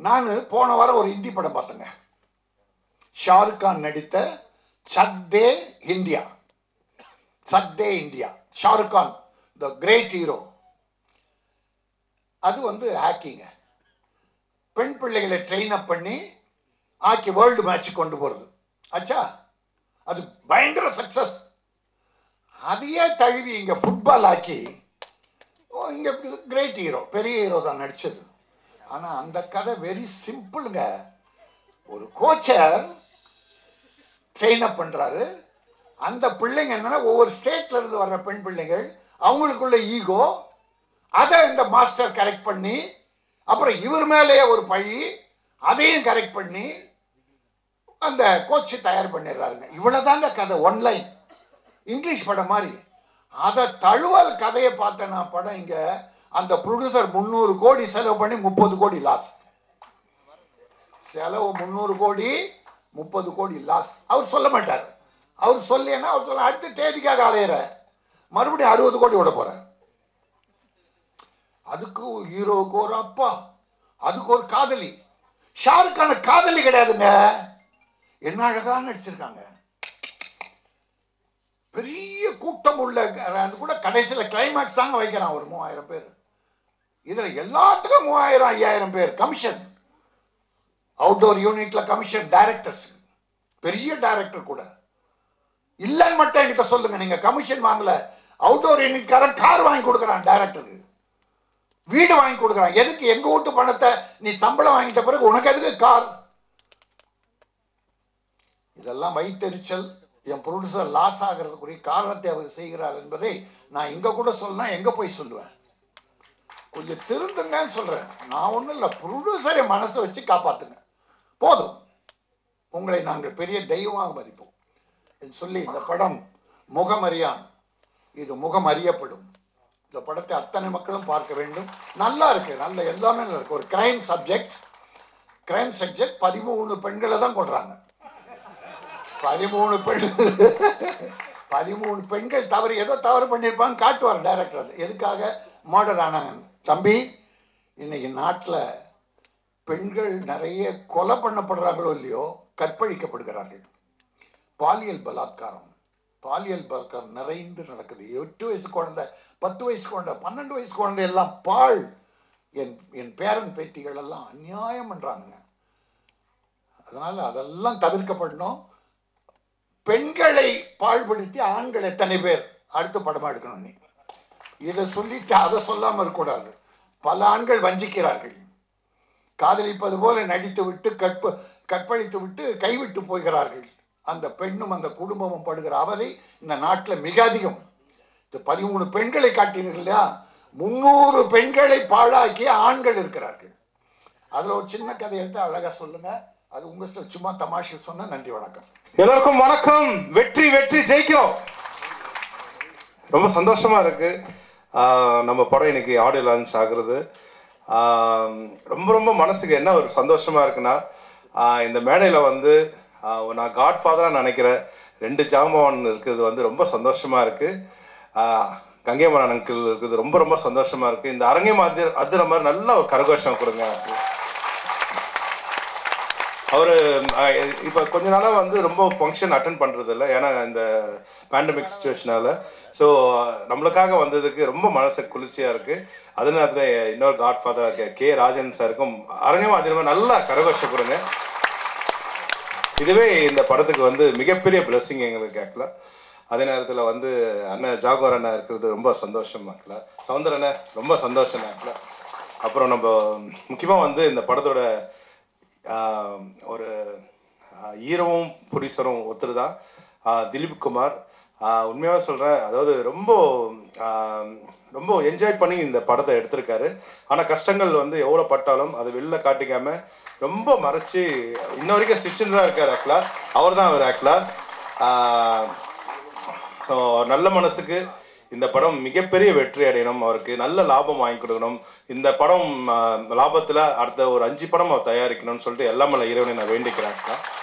நான் போன வாரம் ஒரு ஹிந்தி படம் பார்த்தேங்க ஷாருக் கான் நடித்த சத்தே இந்தியா சத்தே India Shahrukh Khan the great hero அது வந்து ஹேக்கிங்க பெண் பிள்ளைகளை ட்ரெயின் அப் பண்ணி ஆக்கி வேர்ல்டு மேட்ச் கொண்டு போகிறது ஆச்சா அது பயங்கர சக்ஸஸ் அதையே தழுவி இங்கே ஃபுட்பால் ஆக்கி ஓ இங்கே கிரேட் ஹீரோ பெரிய ஹீரோ தான் நடித்தது ஆனால் அந்த கதை வெரி சிம்பிளுங்க ஒரு கோச்சர் ட்ரெயின் அப் பண்ணுறாரு அந்த பிள்ளைங்க என்னன்னா ஒவ்வொரு ஸ்டேட்ல இருந்து வர்ற பெண் பிள்ளைகள் அவங்களுக்குள்ள ஈகோ அதை இந்த மாஸ்டர் கரெக்ட் பண்ணி அப்புறம் இவர் மேலேயே ஒரு பழி அதையும் கரெக்ட் பண்ணி அந்த கோச்சு தயார் பண்ணிடுறாருங்க இவ்வளோதாங்க கதை ஒன்லைன் இங்கிலீஷ் படம் மாதிரி அதை தழுவல் கதையை பார்த்தேன் நான் படம் இங்கே அந்த ப்ரொடியூசர் முந்நூறு கோடி செலவு பண்ணி முப்பது கோடி லாஸ் செலவு முந்நூறு கோடி முப்பது கோடி லாஸ் அவர் சொல்ல மாட்டார் அவர் சொல்லேன்னா அவர் சொல்ல அடுத்த தேதிக்காக அலையிற மறுபடியும் அறுபது கோடி விட போகிறேன் அதுக்கு ஹீரோவுக்கு ஒரு அப்பா அதுக்கு ஒரு காதலி ஷாருக் கான காதலி கிடையாதுங்க என்ன அழகா நடிச்சிருக்காங்க பெரிய கூட்டம் உள்ள அது கூட கடைசியில் கிளைமேக்ஸ் தாங்க வைக்கிறான் ஒரு மூவாயிரம் பேர் இதில் எல்லாத்துக்கும் மூவாயிரம் ஐயாயிரம் பேர் கமிஷன் அவுட்டோர் யூனிட்ல கமிஷன் டைரக்டர்ஸ் பெரிய டைரக்டர் கூட இல்லைன்னு மட்டும் என்கிட்ட சொல்லுங்க நீங்க கமிஷன் வாங்கல அவுட்டோர் யூனிட்காரன் கார் வாங்கி கொடுக்குறான் டைரக்டருக்கு வீடு வாங்கி கொடுக்குறான் எதுக்கு எங்க வீட்டு பணத்தை நீ சம்பளம் வாங்கிட்ட பிறகு உனக்கு எதுக்கு கார் இதெல்லாம் வைத்தெரிச்சல் என் ப்ரொடியூசர் லாஸ் ஆகிறதுக்குரிய காரணத்தை அவர் செய்கிறார் என்பதை நான் இங்க கூட சொல்லனா எங்க போய் சொல்லுவேன் கொஞ்சம் திருந்துங்கன்னு சொல்றேன் நான் ஒன்றும் இல்லை ப்ரொடியூசரை மனசை வச்சு காப்பாத்துங்க போதும் உங்களை நாங்கள் பெரிய தெய்வமாக மதிப்போம் என்று சொல்லி இந்த படம் முகமறியான் இது முகம் அறியப்படும் இந்த படத்தை அத்தனை மக்களும் பார்க்க வேண்டும் நல்லா இருக்கு நல்ல எல்லாமே நல்லா இருக்கு ஒரு கிரைம் சப்ஜெக்ட் கிரைம் சப்ஜெக்ட் பதிமூணு பெண்களை தான் கொள்றாங்க பதிமூணு பெண் பதிமூணு பெண்கள் தவறு ஏதோ தவறு பண்ணியிருப்பாங்க காட்டுவார் டைரக்டர் அது எதுக்காக மர்டர் ஆனாங்க தம்பி இன்னைக்கு நாட்டில் பெண்கள் நிறைய கொலை பண்ணப்படுறாங்களோ இல்லையோ கற்பழிக்கப்படுகிறார்கள் பாலியல் பலாத்காரம் பாலியல் பலாத்காரம் நிறைந்து நடக்குது எட்டு வயசு குழந்தை பத்து வயசு குழந்தை பன்னெண்டு வயசு குழந்தை எல்லாம் பால் என் என் பேரன் பேத்திகள் எல்லாம் அநியாயம் பண்ணுறாங்க அதனால் அதெல்லாம் தவிர்க்கப்படணும் பெண்களை பாழ்படுத்தி ஆண்கள் எத்தனை பேர் அடுத்த படமாக எடுக்கணும் நீ இதை சொல்லிட்டு அதை சொல்லாமல் இருக்கக்கூடாது பல ஆண்கள் வஞ்சிக்கிறார்கள் காதலிப்பது போல நடித்து விட்டு கற்ப கற்பழித்து விட்டு கைவிட்டு போகிறார்கள் அந்த பெண்ணும் அந்த குடும்பமும் படுகிற அவதை இந்த நாட்டில் மிக அதிகம் இந்த பதிமூணு பெண்களை காட்டினீர்கள் இல்லையா முந்நூறு பெண்களை பாழாக்கிய ஆண்கள் இருக்கிறார்கள் அதில் ஒரு சின்ன கதை எடுத்து அழகாக சொல்லுங்க அது உங்க சும்மா தமாஷை சொன்ன நன்றி வணக்கம் எல்லாருக்கும் வணக்கம் வெற்றி வெற்றி ஜெயிக்கிறோம் ரொம்ப சந்தோஷமா இருக்கு ஆஹ் நம்ம படம் இன்னைக்கு ஆடியோ லான்ச் ஆகுறது ஆஹ் ரொம்ப ரொம்ப மனசுக்கு என்ன ஒரு சந்தோஷமா இருக்குன்னா ஆஹ் இந்த மேடையில் வந்து ஆஹ் நான் காட் ஃபாதராக நினைக்கிற ரெண்டு ஜாம்பவான் இருக்கிறது வந்து ரொம்ப சந்தோஷமா இருக்கு ஆஹ் கங்கைமரன் அங்கிள் இருக்குது ரொம்ப ரொம்ப சந்தோஷமா இருக்கு இந்த அரங்கை மாதிரி அதுற மாதிரி நல்ல ஒரு கரகோஷம் கொடுங்க எனக்கு அவர் இப்போ கொஞ்ச நாளாக வந்து ரொம்ப ஃபங்க்ஷன் அட்டன் பண்ணுறது இல்லை ஏன்னா இந்த பேண்டமிக் சுச்சுவேஷனால ஸோ நம்மளுக்காக வந்ததுக்கு ரொம்ப மனசு குளிர்ச்சியாக இருக்குது அதே நேரத்தில் இன்னொரு காட் ஃபாதர் கே ராஜன் சாருக்கும் அரங்கம் அதே மாதிரி நல்லா கரகோஷம் கொடுங்க இதுவே இந்த படத்துக்கு வந்து மிகப்பெரிய பிளெஸ்ஸிங் எங்களுக்கு ஆக்சுவலாக அதே நேரத்தில் வந்து அண்ணன் ஜாகோர் அண்ணா இருக்கிறது ரொம்ப சந்தோஷம் ஆக்சுவலாக சவுந்தர் அண்ணன் ரொம்ப சந்தோஷம் ஆக்சுவலாக அப்புறம் நம்ம முக்கியமாக வந்து இந்த படத்தோட ஆஹ், ஒரு ஆஹ், ஹீரோவும் ப்ரொடியூசரும் ஒருத்தர் தான் ஆஹ், திலீப் குமார் உண்மையாக சொல்கிறேன் அதாவது ரொம்ப ஆஹ், ரொம்ப என்ஜாய் பண்ணி இந்த படத்தை எடுத்திருக்காரு ஆனால் கஷ்டங்கள் வந்து எவ்வளோ பட்டாலும் அதை வெளில காட்டிக்காம ரொம்ப மறைச்சு இன்ன வரைக்கும் சிக்ஸ்டின் தான் இருக்கார் ஆக்சுவலாக அவர் தான் அவர் ஆக்சுவலாக ஸோ நல்ல மனசுக்கு இந்த படம் மிகப்பெரிய வெற்றி அடையணும் அவருக்கு நல்ல லாபம் வாங்கி கொடுக்கணும் இந்த படம் லாபத்தில் அடுத்த ஒரு அஞ்சு படம் அவர் தயாரிக்கணும்னு சொல்லிட்டு எல்லாமல்ல இறைவனை நான் வேண்டிக்கிறேன்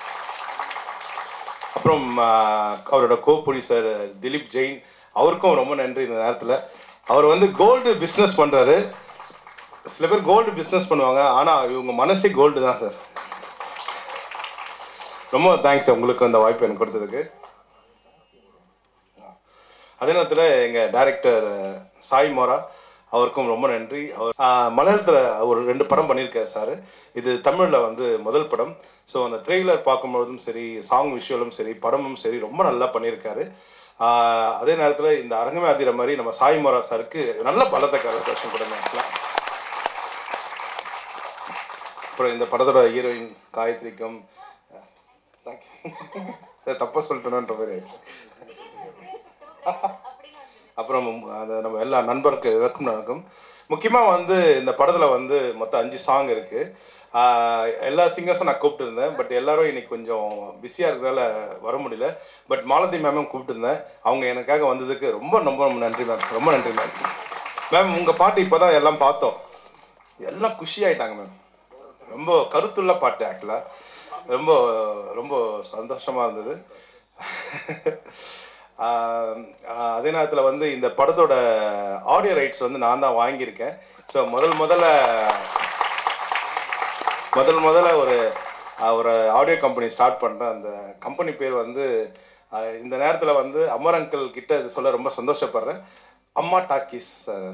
அப்புறம் ஆஹ், அவரோட கோ ப்ரொடியூசர் திலீப் ஜெயின் அவருக்கும் ரொம்ப நன்றி இந்த நேரத்தில் அவர் வந்து கோல்டு பிஸ்னஸ் பண்ணுறாரு சில பேர் கோல்டு பிஸ்னஸ் பண்ணுவாங்க ஆனால் இவங்க மனசே கோல்டு தான் சார் ரொம்ப தேங்க்ஸ் உங்களுக்கு அந்த வாய்ப்பு எனக்கு கொடுத்ததுக்கு அதே நேரத்தில் எங்கள் டைரக்டர் சாய் மோரா அவருக்கும் ரொம்ப நன்றி அவர் மலையாளத்தில் ஒரு ரெண்டு படம் பண்ணியிருக்காரு சார் இது தமிழில் வந்து முதல் படம் ஸோ அந்த ட்ரெய்லர் பார்க்கும்பொழுதும் சரி சாங் விஷுவலும் சரி படமும் சரி ரொம்ப நல்லா பண்ணியிருக்காரு ஆஹ் அதே நேரத்தில் இந்த அரங்கமே அதிர மாதிரி நம்ம சாய் மோரா சாருக்கு நல்ல பலத்தை கலசம் கொடுங்க actually. அப்புறம் இந்த படத்தோட ஹீரோயின் காயத்ரிக்கும் தேங்க்யூ தப்பாக சொல்லிட்டேன்ற மாதிரி ஆயிடுச்சு அப்புறம் அந்த நம்ம எல்லா நண்பருக்கு எல்லாருக்கும் நடக்கும் முக்கியமாக வந்து இந்த படத்தில் வந்து மொத்தம் அஞ்சு சாங் இருக்குது எல்லா சிங்கர்ஸும் நான் கூப்பிட்டு இருந்தேன் பட் எல்லாரும் இன்னைக்கு கொஞ்சம் பிஸியாக இருக்கிறதால வர முடியல பட் மாலதி மேமும் கூப்பிட்டுருந்தேன் அவங்க எனக்காக வந்ததுக்கு ரொம்ப ரொம்ப ரொம்ப நன்றி மேம் ரொம்ப நன்றி மேம் மேம் உங்கள் பாட்டு இப்போ தான் எல்லாம் பார்த்தோம் எல்லாம் குஷி ஆயிட்டாங்க மேம் ரொம்ப கருத்துள்ள பாட்டு ஆக்சுவலாக ரொம்ப ரொம்ப சந்தோஷமாக இருந்தது ஆஹ் ஆஹ் அதே நேரத்தில் வந்து இந்த படத்தோட ஆடியோ ரைட்ஸ் வந்து நான் தான் வாங்கியிருக்கேன் ஸோ முதல் முதல்ல முதல் முதல்ல ஒரு ஆஹ் ஒரு ஆடியோ கம்பெனி ஸ்டார்ட் பண்ணுறேன் அந்த கம்பெனி பேர் வந்து ஆஹ் இந்த நேரத்தில் வந்து அமர் அங்கிள் கிட்ட இது சொல்ல ரொம்ப சந்தோஷப்படுறேன் அம்மா டாக்கீஸ் சார்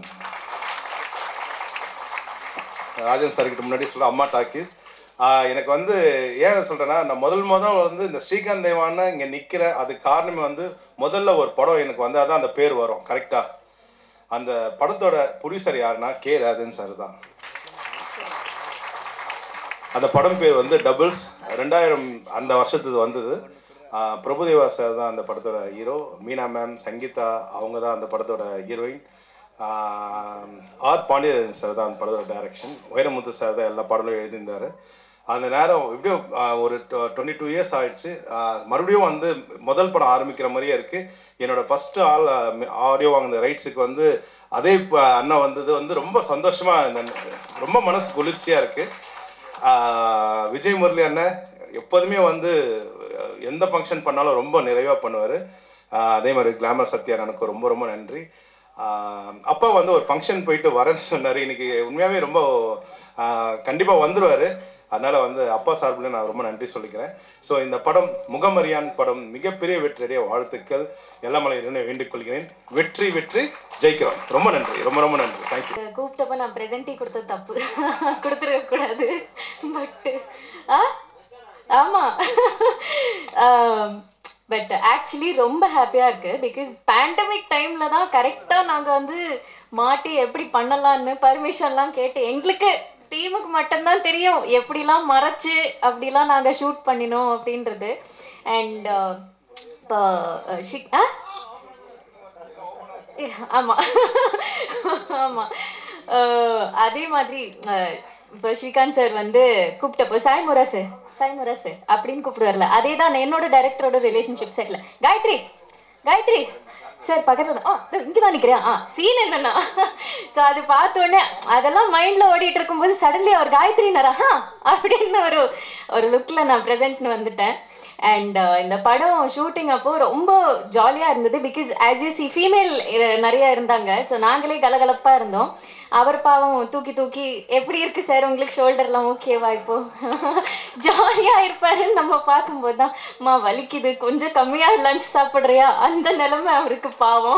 ராஜன் சார் கிட்ட முன்னாடி சொல்ல அம்மா டாக்கீஸ் ஆஹ் எனக்கு வந்து ஏன் சொல்கிறேன்னா நான் முதல் முதல் வந்து இந்த ஸ்ரீகாந்த் தேவான இங்கே நிற்கிறேன் அதுக்கு காரணமே வந்து முதல்ல ஒரு படம் எனக்கு வந்தால் தான் அந்த பேர் வரும் கரெக்டாக அந்த படத்தோட ப்ரொடியூசர் யாருன்னா கே ராஜன் சார் தான் அந்த படம் பேர் வந்து டபுள்ஸ் ரெண்டாயிரம் அந்த வருஷத்துக்கு வந்தது ஆஹ் பிரபுதேவா சார் தான் அந்த படத்தோட ஹீரோ மீனா மேம் சங்கீதா அவங்க தான் அந்த படத்தோட ஹீரோயின் ஆர் பாண்டியன் சார் தான் அந்த படத்தோட டைரக்ஷன் வைரமுத்து சார் தான் எல்லா படங்களும் எழுதியிருந்தார் அந்த நேரம் எப்படியோ ஆஹ் ஒரு டுவெண்ட்டி டூ இயர்ஸ் ஆயிடுச்சு ஆஹ் மறுபடியும் வந்து முதல் படம் ஆரம்பிக்கிற மாதிரியே இருக்குது என்னோட ஃபஸ்ட்டு ஆள் ஆடியோ வாங்கின ரைட்ஸுக்கு வந்து அதே ப- அண்ணா வந்தது வந்து ரொம்ப சந்தோஷமாக ரொம்ப மனசு குளிர்ச்சியாக இருக்குது ஆஹ் விஜய் முரளி அண்ணன் எப்போதுமே வந்து அஹ், எந்த ஃபங்க்ஷன் பண்ணாலும் ரொம்ப நிறைவாக பண்ணுவார் அதே மாதிரி கிளாமர் சத்யா எனக்கு ரொம்ப ரொம்ப நன்றி ஆஹ் அப்பா வந்து ஒரு ஃபங்க்ஷன் போயிட்டு வரேன்னு சொன்னார் இன்னைக்கு உண்மையாகவே ரொம்ப கண்டிப்பாக வந்துடுவார் அதனால் வந்து அப்பா சார்பில் நான் ரொம்ப நன்றி சொல்லிக்கிறேன் ஸோ இந்த படம் முகமரியான் படம் மிகப்பெரிய வெற்றியடைய வாழ்த்துக்கள் எல்லாமலை இறைவனை வேண்டிக் கொள்கிறேன் வெற்றி வெற்றி ஜெயிக்கிறோம் ரொம்ப நன்றி ரொம்ப ரொம்ப நன்றி தேங்க்யூ கூப்பிட்டப்ப நான் ப்ரெசென்ட்டி கொடுத்தது தப்பு கொடுத்துருக்க கூடாது பட்டு ஆ ஆமாம் பட் ஆக்சுவலி ரொம்ப ஹாப்பியாக இருக்குது பிகாஸ் பேண்டமிக் டைமில் தான் கரெக்டாக நாங்கள் வந்து மாட்டி எப்படி பண்ணலான்னு பர்மிஷன்லாம் கேட்டு எங்களுக்கு டீமுக்கு மட்டும்தான் தெரியும் எப்படிலாம் மறைச்சு அப்படிலாம் நாங்கள் ஷூட் பண்ணினோம் அப்படின்றது அண்ட் இப்போ ஷிக் ஆ ஆமாம் ஆமாம் அதே மாதிரி அஹ், இப்போ ஸ்ரீகாந்த் சார் வந்து கூப்பிட்டப்போ சாய்முரா சார் சாய்முரா சார் அப்படின்னு கூப்பிடுவார்ல அதே தான் என்னோட டைரக்டரோட ரிலேஷன்ஷிப் செட்டில் காயத்ரி காயத்ரி சார் பக்கத்தில் தான் ஆ இங்கே தான் நிற்கிறேன் ஆ சீன் என்னன்னா ஸோ அது பார்த்த உடனே அதெல்லாம் மைண்டில் ஓடிட்டு இருக்கும்போது சடன்லி அவர் காயத்ரினாரா ஹா அப்படின்னு ஒரு ஒரு லுக்கில் நான் ப்ரெசென்ட்னு வந்துட்டேன் அண்ட் இந்த படம் ஷூட்டிங் அப்போ ரொம்ப ஜாலியாக இருந்தது because as a C female நிறைய இருந்தாங்க ஸோ நாங்களே கலகலப்பாக இருந்தோம் அவர் பாவம் தூக்கி தூக்கி எப்படி இருக்கு சார் உங்களுக்கு ஷோல்டர்லாம் ஓகேவா இப்போ ஜாலியாக இருப்பாருன்னு நம்ம பார்க்கும்போது தான் மா வலிக்குது கொஞ்சம் கம்மியாக லஞ்ச் சாப்பிட்றியா அந்த நிலைமை அவருக்கு பாவம்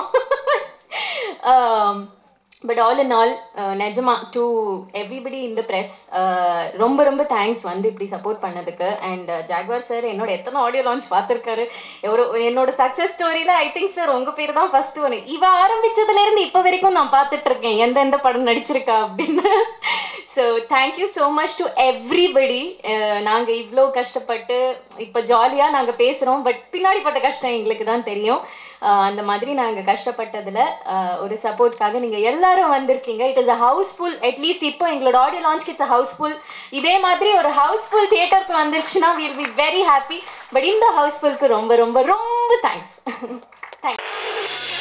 பட் ஆல் இன் ஆல் நிஜமா டு எவ்ரிபடி இந்த ப்ரெஸ் ரொம்ப ரொம்ப தேங்க்ஸ் வந்து இப்படி சப்போர்ட் பண்ணதுக்கு அண்ட் ஜாக்வார் சார் என்னோட எத்தனை ஆடியோ லான்ச் பார்த்துருக்காரு ஒரு என்னோட சக்ஸஸ் ஸ்டோரியில் ஐ திங்க் சார் உங்கள் பேர் தான் ஃபர்ஸ்ட் ஒன்று இவ ஆரம்பிச்சதுலேருந்து இப்போ வரைக்கும் நான் பார்த்துட்டு இருக்கேன் எந்தெந்த படம் நடிச்சிருக்கா அப்படின்னு so thank you so much to everybody நாங்கள் இவ்வளோ கஷ்டப்பட்டு இப்போ ஜாலியாக நாங்கள் பேசுகிறோம் பட் பின்னாடி பட்ட கஷ்டம் எங்களுக்கு தான் தெரியும் அஹ் அந்த மாதிரி நாங்கள் கஷ்டப்பட்டதில் ஒரு சப்போர்ட்காக நீங்கள் எல்லாரும் வந்திருக்கீங்க it is a housefull at least இப்போ எங்களோட ஆடியோ லான்ச்க்கு இட்ஸ் அ ஹவுஸ்ஃபுல் இதே மாதிரி ஒரு ஹவுஸ்ஃபுல் தியேட்டருக்கு வந்துருச்சுன்னா will be very happy but இந்த ஹவுஸ்ஃபுல்க்கு ரொம்ப ரொம்ப ரொம்ப தேங்க்ஸ் தேங்க்ஸ்